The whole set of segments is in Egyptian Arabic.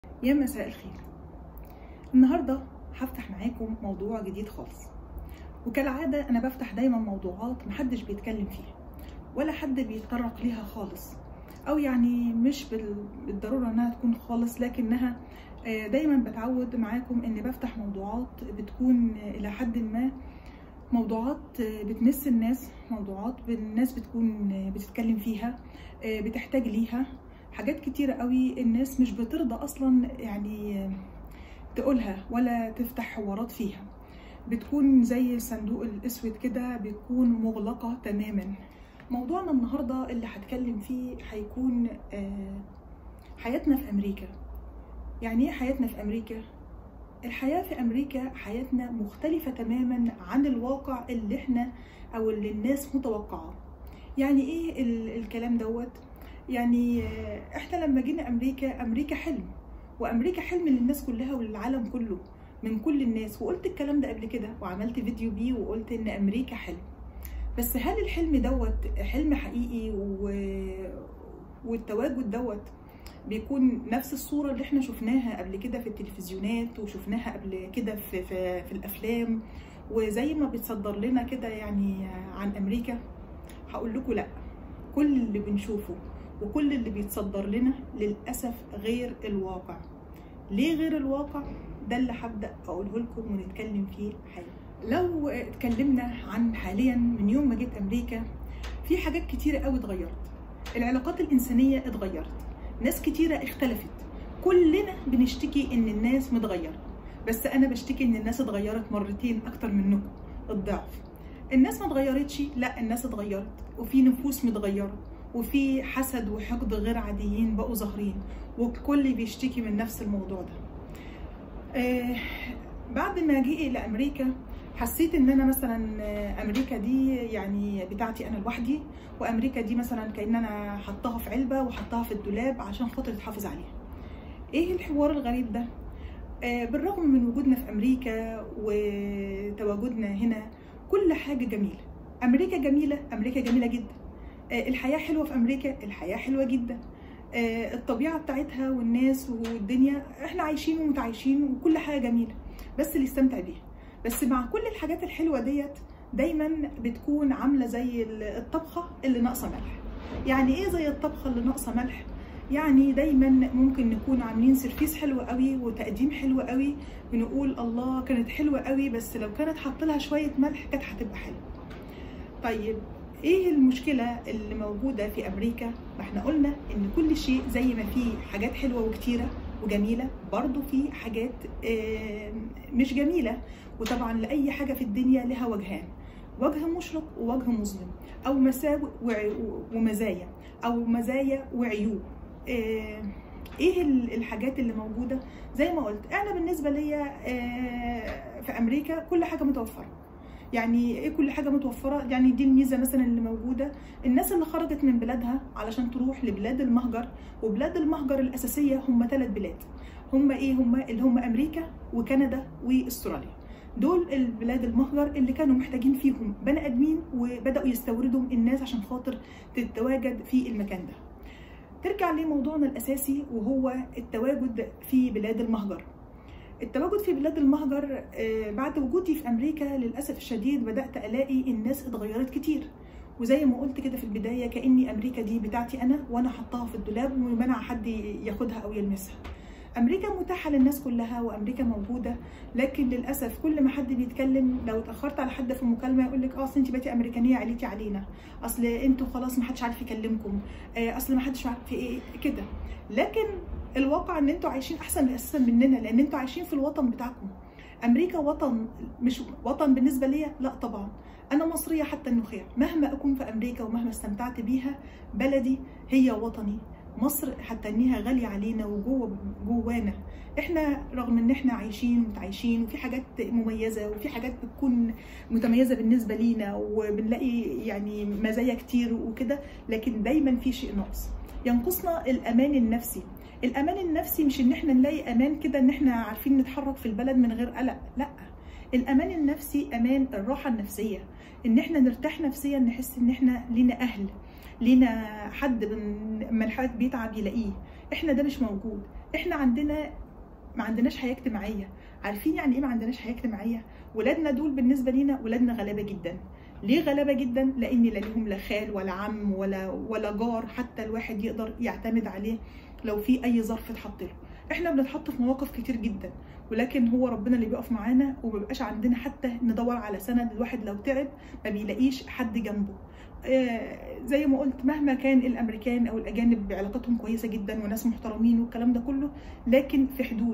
يا مساء الخير النهاردة هفتح معاكم موضوع جديد خالص وكالعادة أنا بفتح دايما موضوعات محدش بيتكلم فيها ولا حد بيتطرق ليها خالص أو يعني مش بال- بالضرورة إنها تكون خالص لكنها آه، دايما بتعود معاكم إني بفتح موضوعات بتكون آه، إلى حد ما موضوعات آه، بتمس الناس موضوعات الناس بتكون آه، بتتكلم فيها آه، بتحتاج ليها حاجات كتيرة قوي الناس مش بترضى اصلا يعني تقولها ولا تفتح حوارات فيها بتكون زي الصندوق الاسود كده بتكون مغلقة تماما موضوعنا النهاردة اللي هتكلم فيه هيكون آه، حياتنا في امريكا يعني ايه حياتنا في امريكا الحياة في امريكا حياتنا مختلفة تماما عن الواقع اللي احنا او اللي الناس متوقعاه يعني ايه ال- الكلام دوت يعني آه، احنا لما جينا امريكا امريكا حلم وامريكا حلم للناس كلها وللعالم كله من كل الناس وقلت الكلام ده قبل كده وعملت فيديو بيه وقلت ان امريكا حلم بس هل الحلم دوت حلم حقيقي و... والتواجد دوت بيكون نفس الصورة اللي احنا شفناها قبل كده في التلفزيونات وشفناها قبل كده في, في, في الأفلام وزي ما بيتصدر لنا كده يعني عن أمريكا هقول لكم لأ كل اللي بنشوفه وكل اللي بيتصدر لنا للأسف غير الواقع ليه غير الواقع ده اللي هبدأ أقوله لكم ونتكلم فيه حالا لو اتكلمنا عن حاليا من يوم ما جيت أمريكا في حاجات كتيرة قوي اتغيرت العلاقات الإنسانية اتغيرت ناس كتيرة اختلفت كلنا بنشتكي إن الناس متغيرة بس أنا بشتكي إن الناس اتغيرت مرتين أكتر منكم الضعف الناس ما اتغيرتش لا الناس اتغيرت وفي نفوس متغيره وفي حسد وحقد غير عاديين بقوا ظاهرين والكل بيشتكي من نفس الموضوع ده آه بعد ما جي الى امريكا حسيت ان انا مثلا آه، امريكا دي يعني بتاعتي انا لوحدي وامريكا دي مثلا كان انا حطاها في علبه وحطاها في الدولاب عشان خاطر تحافظ عليها ايه الحوار الغريب ده آه، بالرغم من وجودنا في امريكا وتواجدنا هنا كل حاجه جميله امريكا جميله امريكا جميله جدا آه، الحياه حلوه في امريكا الحياه حلوه جدا آه، الطبيعه بتاعتها والناس والدنيا احنا عايشين ومتعايشين وكل حاجه جميله بس اللي يستمتع بيها بس مع كل الحاجات الحلوه ديت دايما بتكون عامله زي الطبخه اللي ناقصه ملح يعني ايه زي الطبخه اللي ناقصه ملح يعني دايما ممكن نكون عاملين سيرفيس حلو قوي وتقديم حلو قوي بنقول الله كانت حلوه قوي بس لو كانت حط لها شويه ملح كانت هتبقى حلوه طيب ايه المشكله اللي موجوده في امريكا ما احنا قلنا ان كل شيء زي ما فيه حاجات حلوه وكتيره وجميله برضو في حاجات آه، مش جميله وطبعا لاي حاجه في الدنيا لها وجهان وجه مشرق ووجه مظلم او مساوئ وع- ومزايا او مزايا وعيوب آه، ايه ال- الحاجات اللي موجوده زي ما قلت انا بالنسبه ليا آه، في امريكا كل حاجه متوفره يعني ايه كل حاجه متوفره يعني دي الميزه مثلا اللي موجوده الناس اللي خرجت من بلادها علشان تروح لبلاد المهجر وبلاد المهجر الاساسيه هم ثلاث بلاد هم ايه هم اللي هم امريكا وكندا واستراليا دول البلاد المهجر اللي كانوا محتاجين فيهم بني ادمين وبداوا يستوردوا الناس عشان خاطر تتواجد في المكان ده ترجع لموضوعنا الاساسي وهو التواجد في بلاد المهجر التواجد في بلاد المهجر آه، بعد وجودي في امريكا للاسف الشديد بدات الاقي الناس اتغيرت كتير وزي ما قلت كده في البدايه كاني امريكا دي بتاعتي انا وانا حطاها في الدولاب ومنع حد ياخدها او يلمسها امريكا متاحه للناس كلها وامريكا موجوده لكن للاسف كل ما حد بيتكلم لو اتاخرت على حد في مكالمه يقول لك اه اصل انت بقيتي امريكانيه عليتي علينا اصل انتوا خلاص ما حدش عارف يكلمكم آه، اصل ما حدش عارف ايه كده لكن الواقع ان انتوا عايشين احسن اساسا مننا لان انتوا عايشين في الوطن بتاعكم امريكا وطن مش وطن بالنسبه ليا لا طبعا انا مصريه حتى النخاع مهما اكون في امريكا ومهما استمتعت بيها بلدي هي وطني مصر حتى انها غاليه علينا وجوه جوانا احنا رغم ان احنا عايشين ومتعايشين وفي حاجات مميزه وفي حاجات بتكون متميزه بالنسبه لينا وبنلاقي يعني مزايا كتير وكده لكن دايما في شيء ناقص ينقصنا الامان النفسي الامان النفسي مش ان احنا نلاقي امان كده ان احنا عارفين نتحرك في البلد من غير قلق لا الامان النفسي امان الراحه النفسيه ان احنا نرتاح نفسيا نحس ان احنا لينا اهل لينا حد من- لما الحد بيتعب يلاقيه احنا ده مش موجود احنا عندنا ما عندناش حياه اجتماعيه عارفين يعني ايه ما عندناش حياه اجتماعيه ولادنا دول بالنسبه لينا ولادنا غلابه جدا ليه غلابه جدا لان لا ليهم لا خال ولا عم ولا ولا جار حتى الواحد يقدر يعتمد عليه لو في اي ظرف اتحط له احنا بنتحط في مواقف كتير جدا ولكن هو ربنا اللي بيقف معانا ومبيبقاش عندنا حتى ندور على سند الواحد لو تعب ما بيلاقيش حد جنبه آه زي ما قلت مهما كان الامريكان او الاجانب علاقتهم كويسه جدا وناس محترمين والكلام ده كله لكن في حدود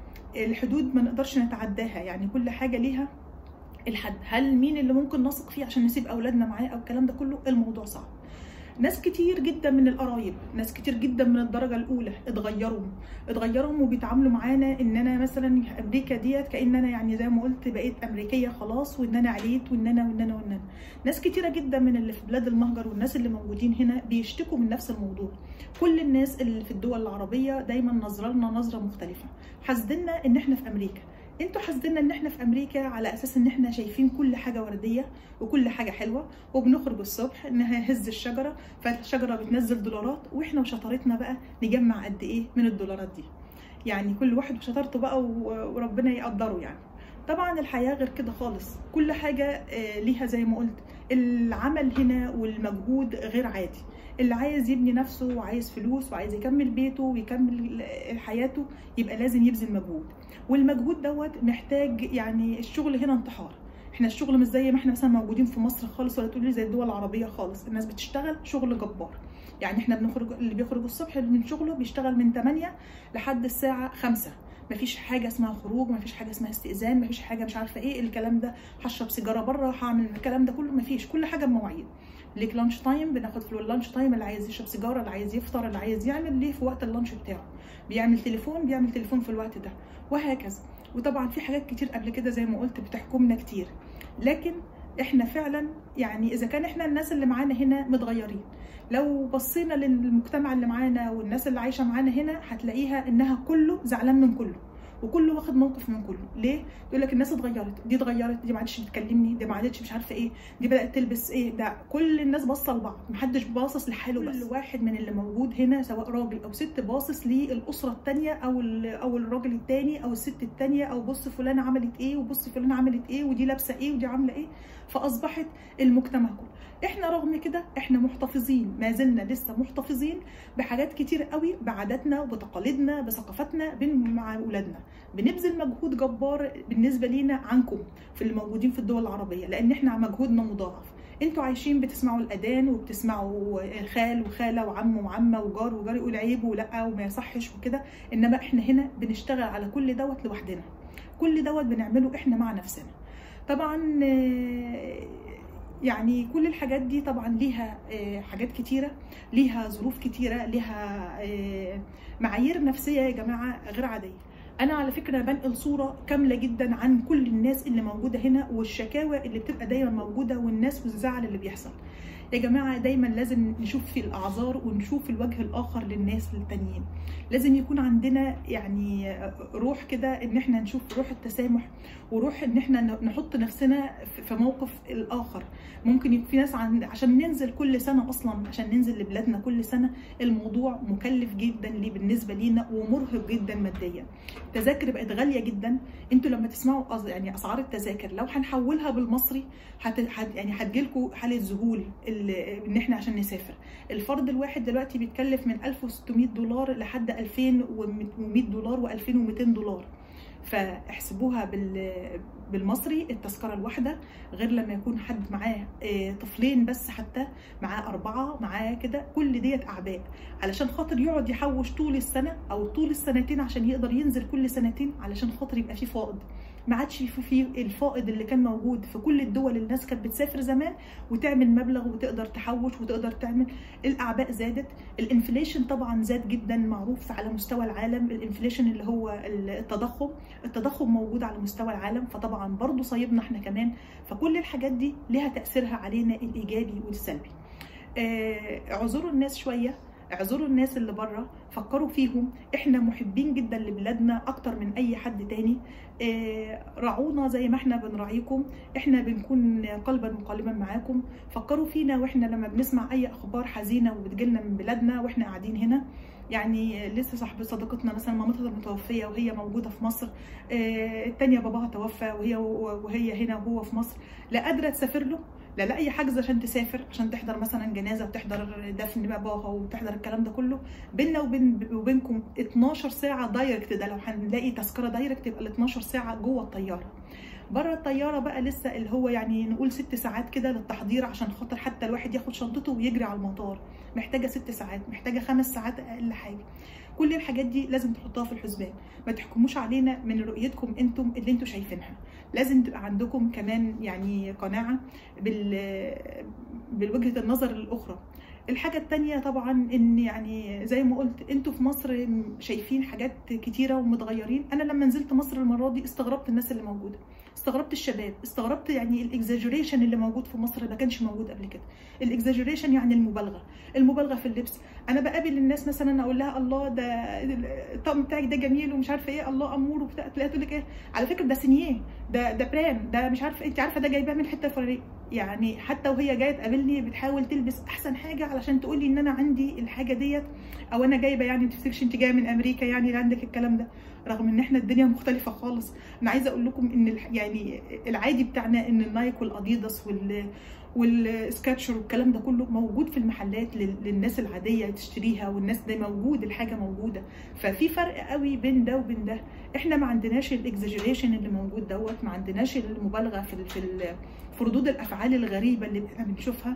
الحدود ما نقدرش نتعداها يعني كل حاجه ليها الحد هل مين اللي ممكن نثق فيه عشان نسيب اولادنا معاه او الكلام ده كله الموضوع صعب ناس كتير جدا من القرايب ناس كتير جدا من الدرجه الاولى اتغيروا اتغيروا وبيتعاملوا معانا ان انا مثلا امريكا ديت كان انا يعني زي ما قلت بقيت امريكيه خلاص وان انا عليت وان انا وان انا وان انا ناس كتيره جدا من اللي في بلاد المهجر والناس اللي موجودين هنا بيشتكوا من نفس الموضوع كل الناس اللي في الدول العربيه دايما نظره لنا نظره مختلفه حاسدنا ان احنا في امريكا انتوا حاسديننا ان احنا في امريكا على اساس ان احنا شايفين كل حاجه ورديه وكل حاجه حلوه وبنخرج الصبح نهز الشجره فالشجره بتنزل دولارات واحنا وشطارتنا بقى نجمع قد ايه من الدولارات دي يعني كل واحد وشطارته بقى وربنا يقدره يعني طبعا الحياه غير كده خالص كل حاجه ليها زي ما قلت العمل هنا والمجهود غير عادي اللي عايز يبني نفسه وعايز فلوس وعايز يكمل بيته ويكمل حياته يبقى لازم يبذل مجهود والمجهود دوت محتاج يعني الشغل هنا انتحار احنا الشغل مش زي ما احنا مثلا موجودين في مصر خالص ولا تقولي زي الدول العربيه خالص الناس بتشتغل شغل جبار يعني احنا بنخرج اللي بيخرج الصبح من شغله بيشتغل من 8 لحد الساعه 5 مفيش حاجه اسمها خروج مفيش حاجه اسمها استئذان مفيش حاجه مش عارفه ايه الكلام ده هشرب سيجاره بره هعمل الكلام ده كله مفيش كل حاجه بمواعيد ليك لانش تايم بناخد في اللانش تايم اللي عايز يشرب سيجاره اللي عايز يفطر اللي عايز يعمل ليه في وقت اللانش بتاعه بيعمل تليفون بيعمل تليفون في الوقت ده وهكذا وطبعا في حاجات كتير قبل كده زي ما قلت بتحكمنا كتير لكن احنا فعلا يعني اذا كان احنا الناس اللي معانا هنا متغيرين لو بصينا للمجتمع اللي معانا والناس اللي عايشه معانا هنا هتلاقيها انها كله زعلان من كله وكله واخد موقف من كله ليه يقول لك الناس اتغيرت دي اتغيرت دي ما عادش بتكلمني دي ما عادتش مش عارفه ايه دي بدات تلبس ايه ده كل الناس باصه لبعض محدش باصص لحاله بس كل واحد من اللي موجود هنا سواء راجل او ست باصص للاسره الثانيه او او الراجل الثاني او الست الثانيه او بص فلانه عملت ايه وبص فلانه عملت ايه ودي لابسه ايه ودي عامله ايه فاصبحت المجتمع كله احنا رغم كده احنا محتفظين ما زلنا لسه محتفظين بحاجات كتير قوي بعاداتنا وبتقاليدنا بثقافتنا مع اولادنا بنبذل مجهود جبار بالنسبه لينا عنكم في اللي موجودين في الدول العربيه لان احنا مجهودنا مضاعف انتوا عايشين بتسمعوا الاذان وبتسمعوا خال وخاله وعم وعمه وجار وجار يقول عيب ولا وما يصحش وكده انما احنا هنا بنشتغل على كل دوت لوحدنا كل دوت بنعمله احنا مع نفسنا طبعا يعني كل الحاجات دي طبعا ليها حاجات كتيره ليها ظروف كتيره ليها معايير نفسيه يا جماعه غير عاديه انا على فكره بنقل صوره كامله جدا عن كل الناس اللي موجوده هنا والشكاوى اللي بتبقى دايما موجوده والناس والزعل اللي بيحصل يا جماعه دايما لازم نشوف في الاعذار ونشوف الوجه الاخر للناس التانيين لازم يكون عندنا يعني روح كده ان احنا نشوف روح التسامح وروح ان احنا نحط نفسنا في موقف الاخر ممكن يكون في ناس عن عشان ننزل كل سنه اصلا عشان ننزل لبلادنا كل سنه الموضوع مكلف جدا ليه بالنسبه لينا ومرهق جدا ماديا التذاكر بقت غاليه جدا انتوا لما تسمعوا يعني اسعار التذاكر لو هنحولها بالمصري هت... هت... يعني هتجيلكوا حاله ذهول ان احنا عشان نسافر الفرد الواحد دلوقتي بيتكلف من 1600 دولار لحد 2100 دولار و2200 دولار فاحسبوها بالمصري التذكره الواحده غير لما يكون حد معاه طفلين بس حتى معاه اربعه معاه كده كل ديت اعباء علشان خاطر يقعد يحوش طول السنه او طول السنتين عشان يقدر ينزل كل سنتين علشان خاطر يبقى فيه فائض ما عادش في الفائض اللي كان موجود في كل الدول اللي الناس كانت بتسافر زمان وتعمل مبلغ وتقدر تحوش وتقدر تعمل الاعباء زادت الانفليشن طبعا زاد جدا معروف على مستوى العالم الانفليشن اللي هو التضخم التضخم موجود على مستوى العالم فطبعا برضه صايبنا احنا كمان فكل الحاجات دي لها تاثيرها علينا الايجابي والسلبي اعذروا الناس شويه اعذروا الناس اللي بره فكروا فيهم احنا محبين جدا لبلادنا اكتر من اي حد تاني آه، رعونا زي ما احنا بنراعيكم احنا بنكون قلبا وقالبا معاكم فكروا فينا واحنا لما بنسمع اي اخبار حزينه وبتجيلنا من بلادنا واحنا قاعدين هنا يعني لسه صاحبة صديقتنا مثلا مامتها متوفية وهي موجودة في مصر آه، التانية باباها توفى وهي وهي هنا وهو في مصر لا قادرة تسافر له لا لاقي حجز عشان تسافر عشان تحضر مثلا جنازه وتحضر دفن باباها وتحضر الكلام ده كله بيننا وبين وبينكم 12 ساعه دايركت ده لو هنلاقي تذكره دايركت يبقى ال 12 ساعه جوه الطياره بره الطياره بقى لسه اللي هو يعني نقول ست ساعات كده للتحضير عشان خاطر حتى الواحد ياخد شنطته ويجري على المطار محتاجه ست ساعات محتاجه خمس ساعات اقل حاجه كل الحاجات دي لازم تحطوها في الحسبان ما تحكموش علينا من رؤيتكم انتم اللي انتم شايفينها لازم تبقى عندكم كمان يعني قناعه بال بالوجهه النظر الاخرى الحاجة التانية طبعا ان يعني زي ما قلت انتوا في مصر شايفين حاجات كتيرة ومتغيرين انا لما نزلت مصر المرة دي استغربت الناس اللي موجودة استغربت الشباب استغربت يعني الاكزاجريشن اللي موجود في مصر ما كانش موجود قبل كده الاكزاجريشن يعني المبالغه المبالغه في اللبس انا بقابل الناس مثلا اقول لها الله ده الطقم بتاعك ده جميل ومش عارفه ايه الله امور وبتاع تلاقي تقول لك ايه على فكره ده سينيه ده ده برام ده مش عارفه انت عارفه ده جايباه من الحته الفلانيه يعني حتى وهي جايه تقابلني بتحاول تلبس احسن حاجه علشان تقول لي ان انا عندي الحاجه ديت او انا جايبه يعني ما تفتكرش انت جايه من امريكا يعني اللي عندك الكلام ده رغم ان احنا الدنيا مختلفه خالص انا عايزه اقول لكم ان يعني العادي بتاعنا ان النايك والاديداس وال والسكاتشر والكلام ده كله موجود في المحلات للناس العاديه تشتريها والناس ده موجود الحاجه موجوده ففي فرق قوي بين ده وبين ده احنا ما عندناش الاكزاجريشن اللي موجود دوت ما عندناش المبالغه في في في ردود الافعال الغريبه اللي احنا بنشوفها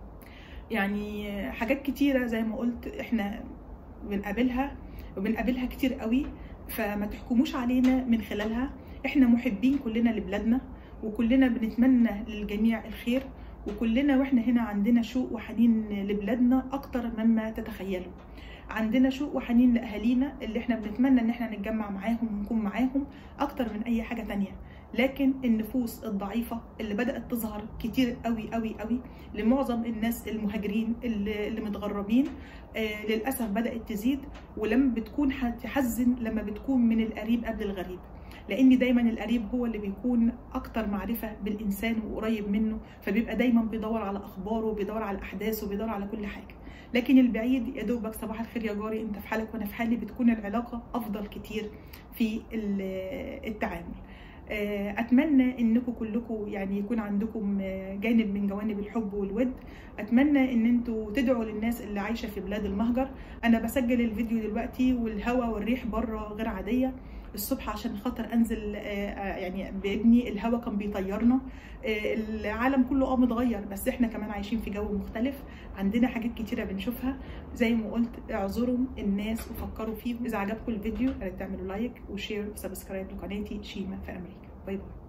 يعني حاجات كتيره زي ما قلت احنا بنقابلها وبنقابلها كتير قوي فما تحكموش علينا من خلالها احنا محبين كلنا لبلادنا وكلنا بنتمنى للجميع الخير وكلنا واحنا هنا عندنا شوق وحنين لبلادنا اكتر مما تتخيلوا عندنا شوق وحنين لاهالينا اللي احنا بنتمنى ان احنا نتجمع معاهم ونكون معاهم اكتر من اي حاجه تانية لكن النفوس الضعيفه اللي بدات تظهر كتير قوي قوي قوي لمعظم الناس المهاجرين اللي, اللي متغربين آه للاسف بدات تزيد ولما بتكون هتحزن لما بتكون من القريب قبل الغريب لان دايما القريب هو اللي بيكون اكتر معرفه بالانسان وقريب منه فبيبقى دايما بيدور على اخباره بيدور على احداثه بيدور على كل حاجه لكن البعيد يا دوبك صباح الخير يا جاري انت في حالك وانا في حالي بتكون العلاقه افضل كتير في التعامل اتمنى انكم كلكم يعني يكون عندكم جانب من جوانب الحب والود اتمنى ان انتوا تدعوا للناس اللي عايشه في بلاد المهجر انا بسجل الفيديو دلوقتي والهواء والريح بره غير عاديه الصبح عشان خاطر انزل يعني بابني الهوا كان بيطيرنا العالم كله اه متغير بس احنا كمان عايشين في جو مختلف عندنا حاجات كتيره بنشوفها زي ما قلت اعذروا الناس وفكروا فيهم اذا عجبكم الفيديو تعملوا لايك وشير وسبسكرايب لقناتي شيما في امريكا باي باي